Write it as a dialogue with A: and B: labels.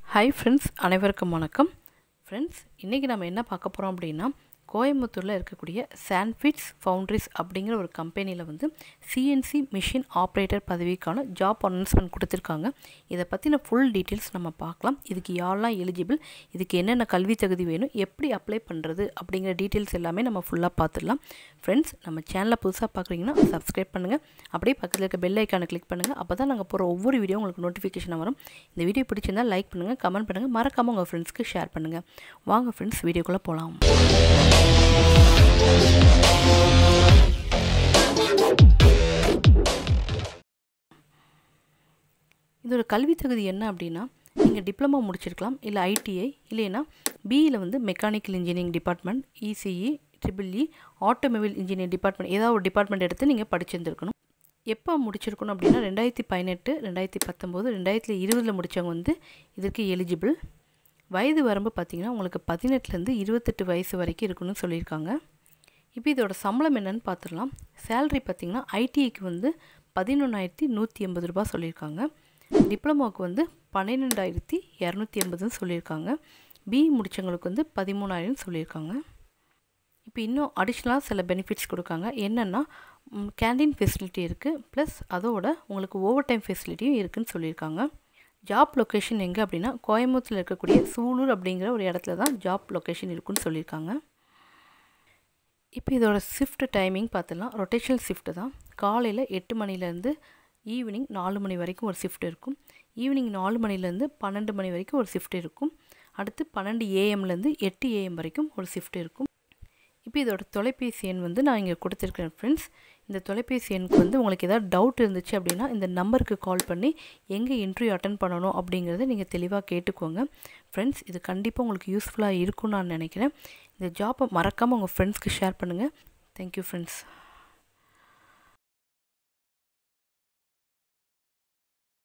A: hi friends அனைவருக்கும் வணக்கம் friends இன்றைக்கி நம்ம என்ன பார்க்க போகிறோம் அப்படின்னா கோயம்புத்தூரில் இருக்கக்கூடிய சாண்ட்விட்ஸ் ஃபவுண்ட்ரிஸ் அப்படிங்கிற ஒரு கம்பெனியில் வந்து சிஎன்சி மிஷின் ஆப்ரேட்டர் பதவிக்கான ஜாப் அனௌன்ஸ்மெண்ட் கொடுத்துருக்காங்க இதை பற்றின ஃபுல் டீட்டெயில்ஸ் நம்ம பார்க்கலாம் இதுக்கு யாரெல்லாம் எலிஜிபிள் இதுக்கு என்னென்ன கல்வி தகுதி வேணும் எப்படி அப்ளை பண்ணுறது அப்படிங்கிற டீட்டெயில்ஸ் எல்லாமே நம்ம ஃபுல்லாக பார்த்துடலாம் ஃப்ரெண்ட்ஸ் நம்ம சேனலை புதுசாக பார்க்குறீங்கன்னா சப்ஸ்கிரைப் பண்ணுங்கள் அப்படியே பக்கத்தில் இருக்க பெல் ஐக்கானை கிளிக் பண்ணுங்கள் அப்போ தான் நாங்கள் போகிற ஒவ்வொரு வீடியோ உங்களுக்கு நோட்டிஃபிகேஷன் வரும் இந்த வீடியோ பிடிச்சிருந்தால் லைக் பண்ணுங்கள் கமெண்ட் பண்ணுங்கள் மறக்காமல் உங்கள் ஃப்ரெண்ட்ஸ்க்கு ஷேர் பண்ணுங்கள் வாங்க ஃப்ரெண்ட்ஸ் வீடியோக்குள்ளே போகலாம் இதோட கல்வி தகுதி என்ன அப்படின்னா நீங்கள் டிப்ளமோ முடிச்சிருக்கலாம் இல்லை ஐடிஐ இல்லைன்னா பிஇயில் வந்து mechanical engineering department ECE triple E automobile engineering department ஏதாவது ஒரு டிபார்ட்மெண்ட் எடுத்து நீங்கள் படிச்சிருந்துருக்கணும் எப்போ முடிச்சிருக்கணும் அப்படின்னா ரெண்டாயிரத்தி பதினெட்டு ரெண்டாயிரத்தி பத்தொம்போது ரெண்டாயிரத்தி இருபதில் முடித்தவங்க வந்து இதற்கு எலிஜிபிள் வயது வரம்பு பார்த்திங்கன்னா உங்களுக்கு பதினெட்டுலேருந்து இருபத்தெட்டு வயசு வரைக்கும் இருக்குன்னு சொல்லியிருக்காங்க இப்போ இதோட சம்பளம் என்னன்னு பார்த்துடலாம் சேல்ரி பார்த்திங்கன்னா ஐடிஐக்கு வந்து பதினொன்றாயிரத்தி நூற்றி எண்பது ரூபா சொல்லியிருக்காங்க டிப்ளமோவுக்கு வந்து பன்னிரெண்டாயிரத்தி இரநூத்தி எண்பதுன்னு சொல்லியிருக்காங்க பிஇ முடித்தவங்களுக்கு வந்து பதிமூணாயிரம் சொல்லியிருக்காங்க இப்போ இன்னும் அடிஷ்னலாக சில பெனிஃபிட்ஸ் கொடுக்காங்க என்னென்னா கேண்டீன் ஃபெசிலிட்டி இருக்குது ப்ளஸ் அதோட உங்களுக்கு ஓவர் டைம் ஃபெசிலிட்டியும் இருக்குதுன்னு சொல்லியிருக்காங்க ஜாப் லொக்கேஷன் எங்கே அப்படின்னா கோயம்புத்தூரில் இருக்கக்கூடிய சூலூர் அப்படிங்கிற ஒரு இடத்துல தான் ஜாப் லொக்கேஷன் இருக்குன்னு சொல்லியிருக்காங்க இப்போ இதோட ஷிஃப்ட் டைமிங் பார்த்துலாம் ரொட்டேஷனல் ஷிஃப்ட்டு தான் காலையில் எட்டு மணிலேருந்து ஈவினிங் நாலு மணி வரைக்கும் ஒரு ஷிஃப்ட் இருக்கும் ஈவினிங் நாலு மணிலேருந்து பன்னெண்டு மணி வரைக்கும் ஒரு ஷிஃப்ட் இருக்கும் அடுத்து பன்னெண்டு ஏஎம்லேருந்து எட்டு ஏஎம் வரைக்கும் ஒரு ஷிஃப்ட் இருக்கும் இப்போ இதோட தொலைபேசி எண் வந்து நான் இங்கே கொடுத்துருக்கேன் ஃப்ரெண்ட்ஸ் இந்த தொலைபேசி எண்ணுக்கு வந்து உங்களுக்கு ஏதாவது டவுட் இருந்துச்சு அப்படின்னா இந்த நம்பருக்கு கால் பண்ணி எங்கே இன்டர்வியூ அட்டன் பண்ணணும் அப்படிங்கிறத நீங்கள் தெளிவாக கேட்டுக்கோங்க ஃப்ரெண்ட்ஸ் இது கண்டிப்பாக உங்களுக்கு யூஸ்ஃபுல்லாக இருக்கும்னு நான் நினைக்கிறேன் இந்த ஜாப்பை மறக்காமல் உங்கள் ஃப்ரெண்ட்ஸ்க்கு ஷேர் பண்ணுங்கள் தேங்க்யூ ஃப்ரெண்ட்ஸ்